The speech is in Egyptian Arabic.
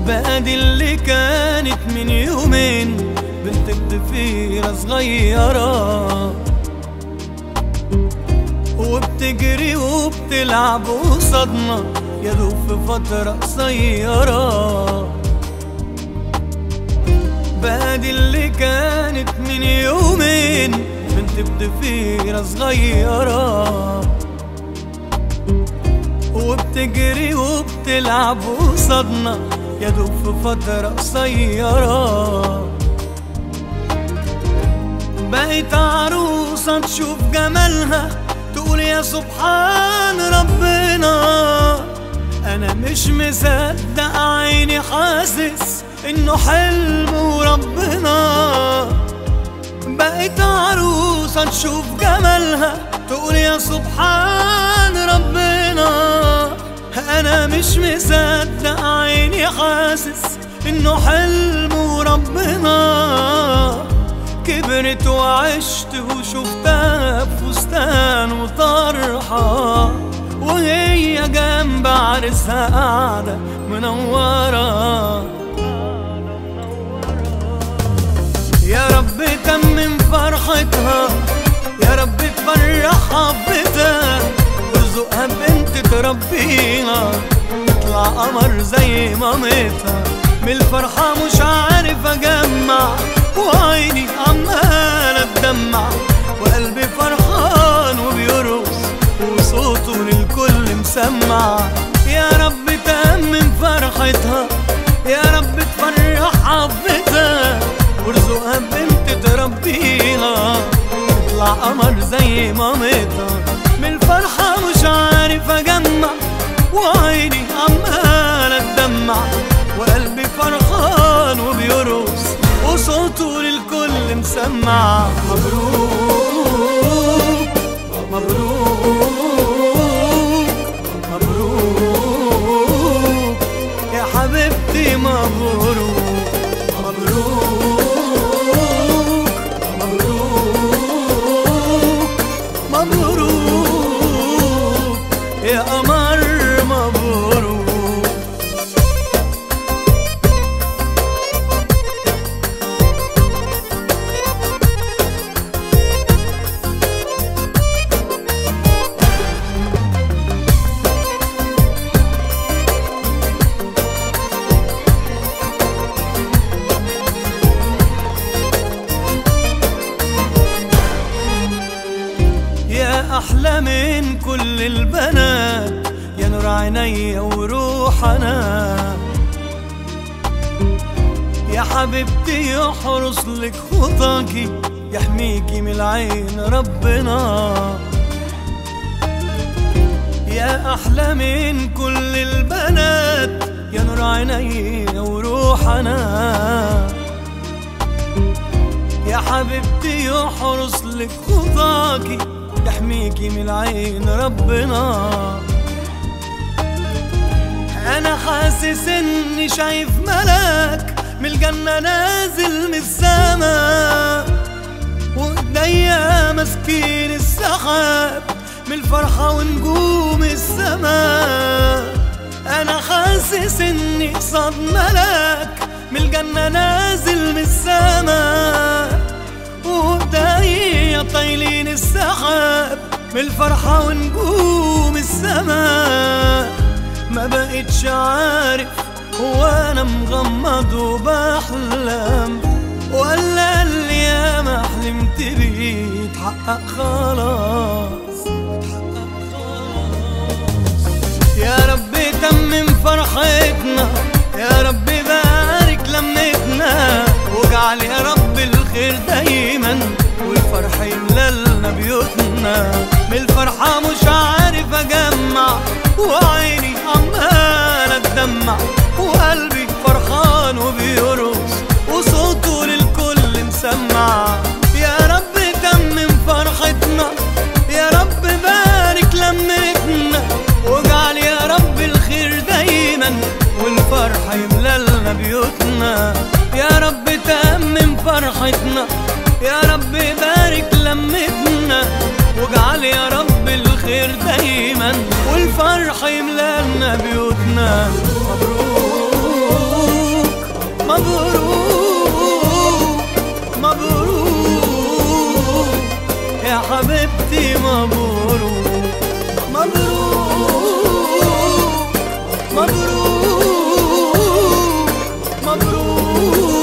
بقى دي اللي كانت من يومين بنت بضفيرة صغيرة وبتجري وبتلعب قصادنا يا دوب في فترة قصيرة بقى دي اللي كانت من يومين بنت بضفيرة صغيرة وبتجري وبتلعب قصادنا يا دوب في فترة قصيرة بقيت عروسة تشوف جمالها تقول يا سبحان ربنا أنا مش مصدق عيني حاسس إنه حلم وربنا بقيت عروسة تشوف جمالها تقول يا سبحان ربنا أنا مش مصدق عيني حاسس إنه حلم وربنا كبرت وعشت وشفتها بفستان وطرحة وهي جنب عرسها قاعدة منورة يا رب تمم فرحتها يا رب تفرحها ببيتها وارزقها بنت تربيها تطلع قمر زي مامتها من الفرحة مش عارف أجمع وعيني عمالة تدمع وقلبي فرحان وبيرقص وصوته للكل مسمع يا رب تأمن فرحتها يا رب تفرحها ببيتها وارزقها بنت تربيها تطلع قمر زي مامتها من الفرحة مش عارف أجمع وعيني عمالة تدمع وقلبي فرحان وبيرقص وصوته للكل مسمع مبروك مبروك مبروك يا حبيبتي مبروك مبروك مبروك مبروك يا قمر مبروك يا أحلى من كل البنات يا نور عيني وروح أنا يا حبيبتي يحرس لك خطاكي يحميكي من العين ربنا يا أحلى من كل البنات يا نور عيني وروح أنا يا حبيبتي يحرس لك خطاكي يحميكي من العين ربنا انا حاسس اني شايف ملاك من الجنة نازل من السما وايديا ماسكين السحاب من الفرحة ونجوم السما انا حاسس اني قصاد ملاك من الجنة نازل من السما وإيديا طايلين السحاب من الفرحة ونجوم السما ما بقتش عارف هو أنا مغمض وبحلم ولا اللي يا ما حلمت بيه اتحقق خلاص اتحقق خلاص يا رب تمم فرحتنا يا رب بارك لمتنا واجعل يا رب الخير دايما والفرح يملى لنا بيوتنا من الفرحة مش عارف اجمع وعيني عمالة تدمع وقلبي فرحان وبيرقص وصوته للكل مسمع يا رب تمم فرحتنا يا رب بارك لمتنا واجعل يا رب الخير دايما والفرح يملى لنا بيوتنا يا رب تأمم فرحتنا يا رب بارك لمتنا واجعل يا رب الخير دايما والفرح يملى لنا بيوتنا مبروك مبروك مبروك يا حبيبتي مبروك مبروك مبروك مبروك